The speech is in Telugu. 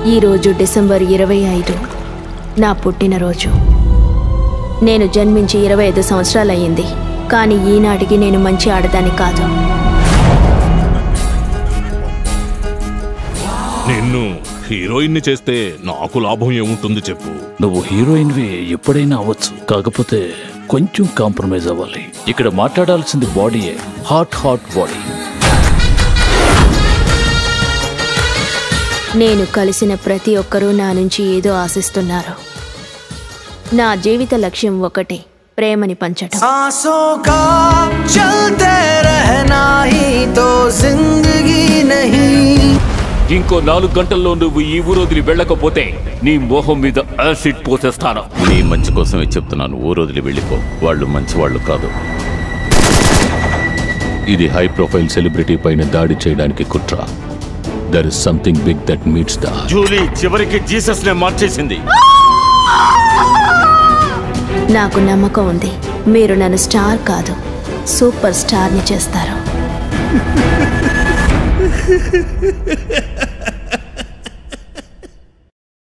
ఈరోజు డిసెంబర్ ఇరవై ఐదు నా పుట్టినరోజు నేను జన్మించి ఇరవై ఐదు సంవత్సరాలయ్యింది కానీ ఈనాటికి నేను మంచి ఆడదాన్ని కాదు నిన్ను హీరోయిన్ని చేస్తే నాకు లాభం ఏముంటుంది చెప్పు నువ్వు హీరోయిన్వి ఎప్పుడైనా అవ్వచ్చు కాకపోతే కొంచెం కాంప్రమైజ్ అవ్వాలి ఇక్కడ మాట్లాడాల్సింది బాడీయే హాట్ హాట్ బాడీ నేను కలిసిన ప్రతి ఒక్కరూ నా నుంచి ఏదో ఆశిస్తున్నారు నా జీవిత లక్ష్యం ఒకటే ప్రేమని పంచటం सांसों का चलते रहना ही तो जिंदगी नहीं ఇంకో నాలుగు గంటల్లో నువ్వు ఈ ఊరు వదిలి వెళ్ళకపోతే నీ మోహం మీద యాసిడ్ పోసేస్తాను నీ మంచి కోసమే చెప్తున్నాను ఊరొదిలి వెళ్ళిపో వాళ్ళు మంచి వాళ్ళు కాదు ఇది హై ప్రొఫైల్ సెలబ్రిటీ పైన దాడి చేయడానికి కుట్ర there is something big that meets the Julie చివరికి జీసస్ నే మార్చేసింది నాకు నమ్మకం ఉంది మీరు నన్ను స్టార్ కాదు సూపర్ స్టార్ని చేస్తారు